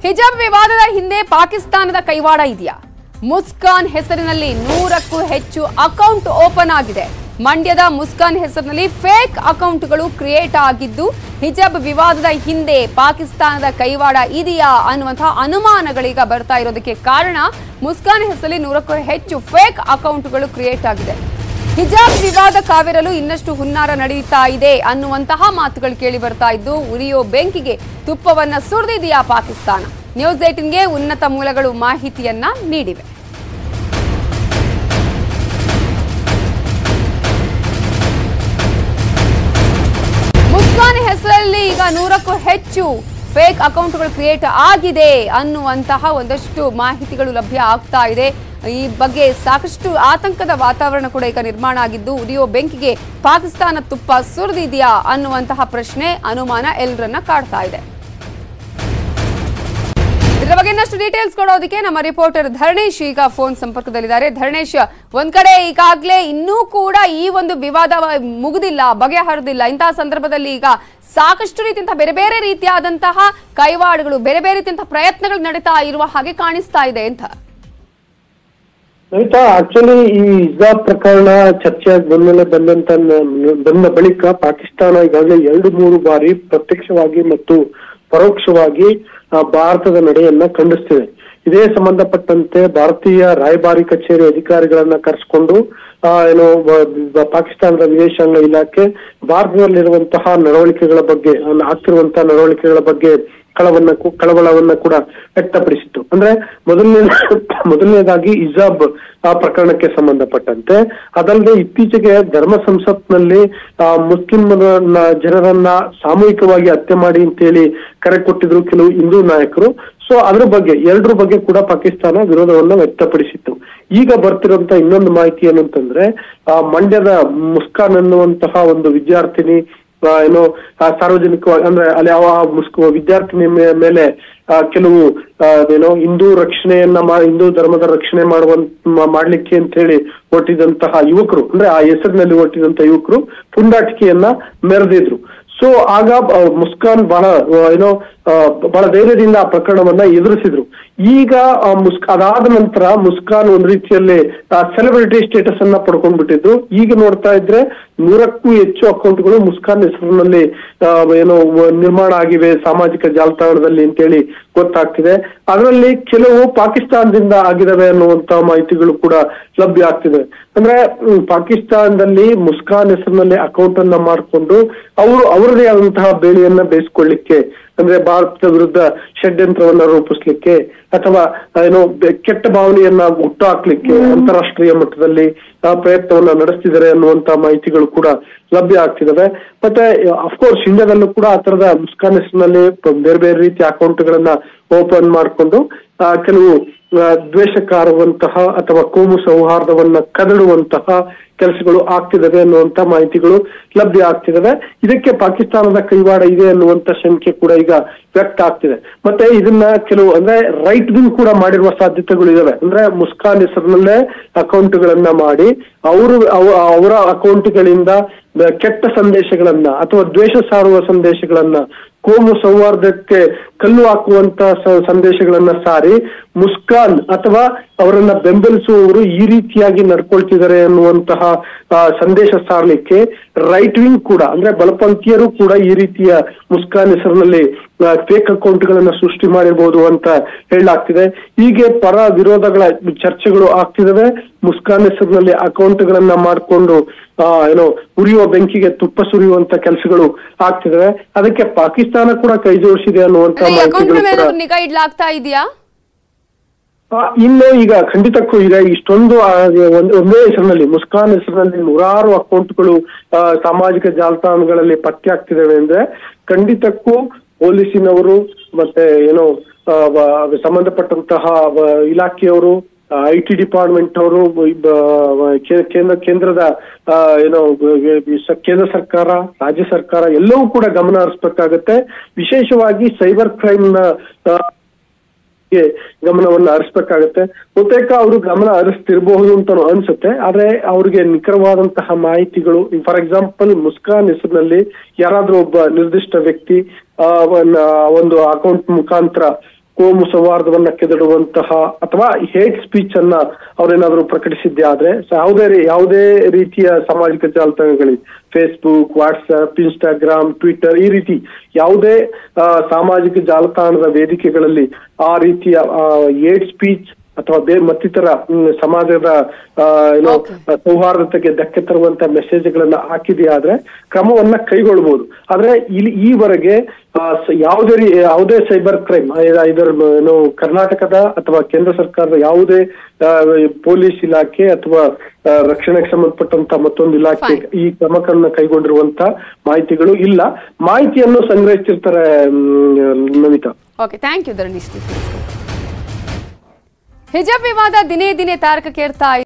ಹಿಜಾಬ್ ವಿವಾದದ ಹಿಂದೆ ಪಾಕಿಸ್ತಾನದ ಕೈವಾಡ ಇದೆಯಾ ಮುಸ್ಕಾನ್ ಹೆಸರಿನಲ್ಲಿ ನೂರಕ್ಕೂ ಹೆಚ್ಚು ಅಕೌಂಟ್ ಓಪನ್ ಆಗಿದೆ ಮಂಡ್ಯದ ಮುಸ್ಕಾನ್ ಹೆಸರಿನಲ್ಲಿ ಫೇಕ್ ಅಕೌಂಟ್ಗಳು ಕ್ರಿಯೇಟ್ ಆಗಿದ್ದು ಹಿಜಾಬ್ ವಿವಾದದ ಹಿಂದೆ ಪಾಕಿಸ್ತಾನದ ಕೈವಾಡ ಇದೆಯಾ ಅನ್ನುವಂತಹ ಅನುಮಾನಗಳೀಗ ಬರ್ತಾ ಇರೋದಕ್ಕೆ ಕಾರಣ ಮುಸ್ಕಾನ್ ಹೆಸರಲ್ಲಿ ನೂರಕ್ಕೂ ಹೆಚ್ಚು ಫೇಕ್ ಅಕೌಂಟ್ಗಳು ಕ್ರಿಯೇಟ್ ಆಗಿದೆ ಹಿಜಾಬ್ ವಿವಾದ ಕಾವಿರಲು ಇನ್ನಷ್ಟು ಹುನ್ನಾರ ನಡೆಯುತ್ತಾ ಇದೆ ಅನ್ನುವಂತಹ ಮಾತುಗಳು ಕೇಳಿ ಬರ್ತಾ ಇದ್ದು ಉರಿಯೋ ಬೆಂಕಿಗೆ ತುಪ್ಪವನ್ನ ಸುರಿದಿದೆಯಾ ಪಾಕಿಸ್ತಾನ ನ್ಯೂಸ್ ಏಟಿನ್ಗೆ ಉನ್ನತ ಮೂಲಗಳು ಮಾಹಿತಿಯನ್ನ ನೀಡಿವೆ ಮುಸ್ಕಾನ್ ಹೆಸರಲ್ಲಿ ಈಗ ನೂರಕ್ಕೂ ಹೆಚ್ಚು ಫೇಕ್ ಅಕೌಂಟ್ಗಳು ಕ್ರಿಯೇಟ್ ಆಗಿದೆ ಅನ್ನುವಂತಹ ಒಂದಷ್ಟು ಮಾಹಿತಿಗಳು ಲಭ್ಯ ಆಗ್ತಾ ಇದೆ ಈ ಬಗ್ಗೆ ಸಾಕಷ್ಟು ಆತಂಕದ ವಾತಾವರಣ ಕೂಡ ಈಗ ನಿರ್ಮಾಣ ಆಗಿದ್ದು ಉರಿಯೋ ಬೆಂಕಿಗೆ ಪಾಕಿಸ್ತಾನ ತುಪ್ಪ ಸುರಿದಿದೆಯಾ ಅನ್ನುವಂತಹ ಪ್ರಶ್ನೆ ಅನುಮಾನ ಎಲ್ಲರನ್ನ ಕಾಡ್ತಾ ಇದೆ ಇದರ ಬಗ್ಗೆ ಇನ್ನಷ್ಟು ಡೀಟೇಲ್ಸ್ ಕೊಡೋದಕ್ಕೆ ನಮ್ಮ ರಿಪೋರ್ಟರ್ ಧರಣೇಶ್ ಈಗ ಫೋನ್ ಸಂಪರ್ಕದಲ್ಲಿದ್ದಾರೆ ಧರಣೇಶ್ ಒಂದ್ ಕಡೆ ಈಗಾಗಲೇ ಇನ್ನೂ ಕೂಡ ಈ ಒಂದು ವಿವಾದ ಮುಗುದಿಲ್ಲ ಬಗೆಹರಿದಿಲ್ಲ ಇಂತಹ ಸಂದರ್ಭದಲ್ಲಿ ಈಗ ಸಾಕಷ್ಟು ರೀತಿಯಂತಹ ಬೇರೆ ಬೇರೆ ರೀತಿಯಾದಂತಹ ಕೈವಾಡಗಳು ಬೇರೆ ಬೇರೆ ರೀತಿಯಂತಹ ಪ್ರಯತ್ನಗಳು ನಡೀತಾ ಇರುವ ಹಾಗೆ ಕಾಣಿಸ್ತಾ ಇದೆ ಅಂತ ನಮಿತಾ ಆಕ್ಚುಲಿ ಈ ಹಿಜಾಬ್ ಪ್ರಕರಣ ಚರ್ಚೆಯಾಗಿ ಬಂದ್ಮೇಲೆ ಬಂದಂತ ನ- ಬಂದ ಬಳಿಕ ಪಾಕಿಸ್ತಾನ ಈಗಾಗಲೇ ಎರಡು ಮೂರು ಬಾರಿ ಪ್ರತ್ಯಕ್ಷವಾಗಿ ಮತ್ತು ಪರೋಕ್ಷವಾಗಿ ಆ, ಭಾರತದ ನಡೆಯನ್ನ ಖಂಡಿಸ್ತಿದೆ ಇದೇ ಸಂಬಂಧಪಟ್ಟಂತೆ ಭಾರತೀಯ ರಾಯಭಾರಿ ಕಚೇರಿ ಅಧಿಕಾರಿಗಳನ್ನ ಕರೆಸಿಕೊಂಡು ಆ, ಏನು ಬ- ಬ- ಪಾಕಿಸ್ತಾನದ ವಿದೇಶಾಂಗ ಇಲಾಖೆ ಭಾರತದಲ್ಲಿರುವಂತಹ ನಡವಳಿಕೆಗಳ ಬಗ್ಗೆ ಅಲ್ಲಿ ಆಗ್ತಿರುವಂತಹ ನಡವಳಿಕೆಗಳ ಬಗ್ಗೆ ಕಳವನ್ನ ಕು- ಕಳವಳವನ್ನ ಕೂಡ ವ್ಯಕ್ತಪಡಿಸಿತ್ತು ಅಂದ್ರೆ ಮೊದಲನೇ ಮೊದಲನೇದಾಗಿ ಹಿಜಾಬ್ ಆ ಪ್ರಕರಣಕ್ಕೆ ಸಂಬಂಧಪಟ್ಟಂತೆ ಅದಲ್ಲದೆ ಇತ್ತೀಚೆಗೆ ಧರ್ಮ ಸಂಸತ್ನಲ್ಲಿ ಆ, ಮುಸ್ಲಿಂ ಜನರನ್ನ ಸಾಮೂಹಿಕವಾಗಿ ಹತ್ಯೆ ಮಾಡಿ ಅಂತೇಳಿ ಕರೆ ಕೊಟ್ಟಿದ್ರು ಕೆಲವು ಹಿಂದೂ ನಾಯಕರು ಸೊ ಅದ್ರ ಬಗ್ಗೆ ಎರಡರ ಬಗ್ಗೆ ಕೂಡ ಪಾಕಿಸ್ತಾನ ವಿರೋಧವನ್ನ ವ್ಯಕ್ತಪಡಿಸಿತ್ತು ಈಗ ಬರ್ತಿರುವಂತ ಇನ್ನೊಂದು ಮಾಹಿತಿ ಏನು ಅಂತಂದ್ರೆ ಆ, ಮಂಡ್ಯದ ಮುಸ್ಕಾನ್ ಅನ್ನುವಂತಹ ಒಂದು ವಿದ್ಯಾರ್ಥಿನಿ ಆ, ಏನು ಆ, ಸಾರ್ವಜನಿಕವಾಗಿ ಅಂದ್ರೆ ಅಲ್ಲಿ ಯಾವ ಮುಸ್ಕ ವಿದ್ಯಾರ್ಥಿನಿ ಮೇ- ಮೇಲೆ ಆ, ಕೆಲವು ಆ, ಏನೋ ಹಿಂದೂ ರಕ್ಷಣೆಯನ್ನ ಮಾ ಹಿಂದೂ ಧರ್ಮದ ರಕ್ಷಣೆ ಮಾಡುವಂತ ಮಾ- ಮಾಡ್ಲಿಕ್ಕೆ ಅಂತ ಹೇಳಿ ಹೊರಟಿದಂತಹ ಯುವಕರು ಅಂದ್ರೆ ಆ ಹೆಸರಿನಲ್ಲಿ ಹೊರಟಿದಂತಹ ಯುವಕರು ಪುಂಡಾಟಿಕೆಯನ್ನ ಮೆರೆದಿದ್ರು ಸೊ ಆಗ ಆ, ಮುಸ್ಕಾನ್ ಬಹಳ ಆ, ಏನೋ ಆ, ಬಹಳ ಧೈರ್ಯದಿಂದ ಆ ಪ್ರಕರಣವನ್ನ ಎದುರಿಸಿದ್ರು ಈಗ ಆ ಮುಸ್ಕ್ ಅದಾದ ನಂತರ ಮುಸ್ಕಾನ್ ಒಂದ್ ರೀತಿಯಲ್ಲಿ ಸೆಲೆಬ್ರಿಟಿ ಸ್ಟೇಟಸ್ ಅನ್ನ ಪಡ್ಕೊಂಡ್ಬಿಟ್ಟಿದ್ದು ಈಗ ನೋಡ್ತಾ ಇದ್ರೆ ನೂರಕ್ಕೂ ಹೆಚ್ಚು ಅಕೌಂಟ್ಗಳು ಮುಸ್ಕಾನ್ ಹೆಸರಿನಲ್ಲಿ ಆ, ಏನೋ ವ- ನಿರ್ಮಾಣ ಆಗಿವೆ ಸಾಮಾಜಿಕ ಜಾಲತಾಣದಲ್ಲಿ ಅಂತೇಳಿ ಗೊತ್ತಾಗ್ತಿದೆ ಅದರಲ್ಲಿ ಕೆಲವು ಪಾಕಿಸ್ತಾನದಿಂದ ಆಗಿದಾವೆ ಅನ್ನುವಂತ ಮಾಹಿತಿಗಳು ಕೂಡ ಲಭ್ಯ ಆಗ್ತಿದೆ ಅಂದ್ರೆ ಹ್ಮ್, ಪಾಕಿಸ್ತಾನದಲ್ಲಿ ಮುಸ್ಕಾನ್ ಹೆಸರಿನಲ್ಲಿ ಅಕೌಂಟ್ ಅನ್ನ ಮಾಡಿಕೊಂಡು ಅವರು ಅವರದೇ ಆದಂತಹ ಬೇಳೆಯನ್ನ ಬೇಯಿಸ್ಕೊಳ್ಳಿಕ್ಕೆ ಅಂದ್ರೆ ಭಾರತದ ವಿರುದ್ಧ ಷಡ್ಯಂತ್ರವನ್ನ ರೂಪಿಸ್ಲಿಕ್ಕೆ ಅಥವಾ ಏನೋ ಬೆ- ಕೆಟ್ಟ ಭಾವನೆಯನ್ನ ಹುಟ್ಟು ಹಾಕ್ಲಿಕ್ಕೆ ಅಂತಾರಾಷ್ಟ್ರೀಯ ಮಟ್ಟದಲ್ಲಿ ಆ ಪ್ರಯತ್ನವನ್ನ ನಡೆಸ್ತಿದ್ದಾರೆ ಅನ್ನುವಂತ ಮಾಹಿತಿಗಳು ಕೂಡ ಲಭ್ಯ ಆಗ್ತಿದಾವೆ ಮತ್ತೆ ಅಫ್ಕೋರ್ಸ್ ಇಂಡಿಯಾದಲ್ಲೂ ಕೂಡ ಆ ತರದ ಮುಸ್ಕಾನ್ ಹೆಸರಿನಲ್ಲಿ ಪ- ಬೇರೆ ಬೇರೆ ರೀತಿಯ ಅಕೌಂಟ್ಗಳನ್ನ ಓಪನ್ ಮಾಡಿಕೊಂಡು ಕೆಲವು ಆ, ದ್ವೇಷಕಾರುವಂತಹ ಅಥವಾ ಕೋಮು ಸೌಹಾರ್ದವನ್ನ ಕದಡುವಂತಹ ಕೆಲಸಗಳು ಆಗ್ತಿದಾವೆ ಅನ್ನುವಂತ ಮಾಹಿತಿಗಳು ಲಭ್ಯ ಆಗ್ತಿದಾವೆ ಇದಕ್ಕೆ ಪಾಕಿಸ್ತಾನದ ಕೈವಾಡ ಇದೆ ಅನ್ನುವಂತ ಶಂಕೆ ಕೂಡ ಈಗ ವ್ಯಕ್ತ ಆಗ್ತಿದೆ ಮತ್ತೆ ಇದನ್ನ ಕೆಲವು ಅಂದ್ರೆ ರೈಟ್ ವಿಂಗ್ ಕೂಡ ಮಾಡಿರುವ ಸಾಧ್ಯತೆಗಳು ಇದಾವೆ ಅಂದ್ರೆ ಮುಸ್ಕಾನ್ ಹೆಸರಿನಲ್ಲೇ ಅಕೌಂಟ್ಗಳನ್ನ ಮಾಡಿ ಅವರು ಅವ- ಅವರ ಅಕೌಂಟ್ಗಳಿಂದ ಕೆಟ್ಟ ಸಂದೇಶಗಳನ್ನ ಅಥವಾ ದ್ವೇಷ ಸಾರುವ ಸಂದೇಶಗಳನ್ನ ಕೋಮು ಸೌಹಾರ್ದಕ್ಕೆ ಕಲ್ಲು ಹಾಕುವಂತ ಸ- ಸಂದೇಶಗಳನ್ನ ಸಾರಿ ಮುಸ್ಕಾನ್ ಅಥವಾ ಅವರನ್ನ ಬೆಂಬಲಿಸುವವರು ಈ ರೀತಿಯಾಗಿ ನಡ್ಕೊಳ್ತಿದ್ದಾರೆ ಅನ್ನುವಂತಹ ಆ, ಸಂದೇಶ ಸಾರಲಿಕ್ಕೆ ರೈಟ್ ವಿಂಗ್ ಕೂಡ ಅಂದ್ರೆ ಬಲಪಂಥೀಯರು ಕೂಡ ಈ ರೀತಿಯ ಮುಸ್ಕಾನ್ ಹೆಸರಿನಲ್ಲಿ ಫೇಕ್ ಅಕೌಂಟ್ಗಳನ್ನ ಸೃಷ್ಟಿ ಮಾಡಿರ್ಬೋದು ಅಂತ ಹೇಳಲಾಗ್ತಿದೆ ಹೀಗೆ ಪರ ವಿರೋಧಗಳ ಚರ್ಚೆಗಳು ಆಗ್ತಿದಾವೆ ಮುಸ್ಕಾನ್ ಹೆಸರಿನಲ್ಲಿ ಅಕೌಂಟ್ಗಳನ್ನ ಮಾಡಿಕೊಂಡು ಆ, ಏನೋ ಉರಿಯುವ ಬೆಂಕಿಗೆ ತುಪ್ಪ ಸುರಿಯುವಂತ ಕೆಲಸಗಳು ಆಗ್ತಿದಾವೆ ಅದಕ್ಕೆ ಪಾಕಿಸ್ತಾನ ಕೂಡ ಕೈ ಜೋಡಿಸಿದೆ ಅನ್ನುವಂತ ಈ ಅಕೌಂಟ್ಗಳ ಮಾಹಿತಿಗಳು ಮೇಲೆ ಕೂಡ ನಿಗಾ ಇಡ್ಲಾಗ್ತಾ ಇದೆಯಾ ಆ, ಇನ್ನು ಈಗ ಖಂಡಿತಕ್ಕೂ ಈಗ ಇಷ್ಟೊಂದು ಆ, ಒಂದ್- ಒಂದೇ ಹೆಸರಿನಲ್ಲಿ ಮುಸ್ಕಾನ್ ಹೆಸರಿನಲ್ಲಿ ನೂರಾರು ಅಕೌಂಟ್ಗಳು ಆ, ಸಾಮಾಜಿಕ ಜಾಲತಾಣಗಳಲ್ಲಿ ಪತ್ತೆ ಆಗ್ತಿದ್ದಾವೆ ಅಂದ್ರೆ ಖಂಡಿತಕ್ಕೂ ಪೊಲೀಸಿನವರು ಮತ್ತೆ ಏನೋ ಆ, ವ- ಸಂಬಂಧಪಟ್ಟಂತಹ ವ- ಇಲಾಖೆಯವರು ಐ ಟಿ ಡಿಪಾರ್ಟ್ಮೆಂಟ್ ಅವರು ಕೇಂದ್ರ ಕೇಂದ್ರದ ಆ, ಏನೋ ಗ- ಗ- ಸ- ಕೇಂದ್ರ ಸರ್ಕಾರ ರಾಜ್ಯ ಸರ್ಕಾರ ಎಲ್ಲವೂ ಕೂಡ ಗಮನ ಹರಿಸ್ಬೇಕಾಗತ್ತೆ ವಿಶೇಷವಾಗಿ ಸೈಬರ್ ಕ್ರೈಮ್ ನ ಆ, ಗೆ ಗಮನವನ್ನ ಹರಿಸ್ಬೇಕಾಗತ್ತೆ ಬಹುತೇಕ ಅವರು ಗಮನ ಹರಿಸ್ತಿರಬಹುದು ಅಂತ ಅನ್ಸುತ್ತೆ ಆದ್ರೆ ಅವ್ರಿಗೆ ನಿಖರವಾದಂತಹ ಮಾಹಿತಿಗಳು ಫಾರ್ ಎಕ್ಸಾಂಪಲ್ ಮುಸ್ಕಾನ್ ಹೆಸರಿನಲ್ಲಿ ಯಾರಾದ್ರೂ ಒಬ್ಬ ನಿರ್ದಿಷ್ಟ ವ್ಯಕ್ತಿ ಆ, ವನ್ನ- ಒಂದು ಅಕೌಂಟ್ ಮುಖಾಂತರ ಕೋಮು ಸೌಹಾರ್ದವನ್ನ ಕೆದಡುವಂತಹ ಅಥವಾ ಹೇಟ್ ಸ್ಪೀಚ್ ಅನ್ನ ಅವರೇನಾದ್ರೂ ಪ್ರಕಟಿಸಿದ್ದೆ ಆದ್ರೆ ಸ- ಯಾವುದೇ ರೀ- ಯಾವುದೇ ರೀತಿಯ ಸಾಮಾಜಿಕ ಜಾಲತಾಣಗಳಲ್ಲಿ ಫೇಸ್ಬುಕ್ ವಾಟ್ಸ್ಆಪ್ ಇನ್ಸ್ಟಾಗ್ರಾಮ್ ಟ್ವಿಟರ್ ಈ ರೀತಿ ಯಾವುದೇ ಆ, ಸಾಮಾಜಿಕ ಜಾಲತಾಣದ ವೇದಿಕೆಗಳಲ್ಲಿ ಆ ರೀತಿಯ ಏಟ್ ಸ್ಪೀಚ್ ಅಥವಾ ಬೇ ಮತ್ತಿತರ ಹ್ಮ್, ಸಮಾಜದ ಆ, ಏನೋ Okay. ಸೌಹಾರ್ದತೆಗೆ ಧಕ್ಕೆ ತರುವಂತ ಮೆಸೇಜ್ಗಳನ್ನ ಹಾಕಿದೆಯಾದ್ರೆ ಕ್ರಮವನ್ನ ಕೈಗೊಳ್ಬಹುದು ಆದ್ರೆ ಇಲ್ಲಿ ಈವರೆಗೆ ಆ, ಸ- ಯಾವುದೇ ರೀ- ಯಾವುದೇ ಸೈಬರ್ ಕ್ರೈಮ್ ಇದರ ಏನು ಕರ್ನಾಟಕದ ಅಥವಾ ಕೇಂದ್ರ ಸರ್ಕಾರದ ಯಾವುದೇ ಆ, ಪೊಲೀಸ್ ಇಲಾಖೆ ಅಥವಾ ಆ, ರಕ್ಷಣೆಗೆ ಸಂಬಂಧಪಟ್ಟಂತ ಮತ್ತೊಂದು ಇಲಾಖೆ Fine. ಈ ಕ್ರಮಗಳನ್ನ ಕೈಗೊಂಡಿರುವಂತ ಮಾಹಿತಿಗಳು ಇಲ್ಲ ಮಾಹಿತಿಯನ್ನು ಸಂಗ್ರಹಿಸಿರ್ತಾರೆ ಮ್, ನಮಿತಾ ಓಕೆ ಥ್ಯಾಂಕ್ ಯು ಧರಣಿ ಹಿಜಾಬ್ ವಿವಾದ ದಿನೇ ದಿನೇ ತಾರಕಕ್ಕೇರ್ತಾ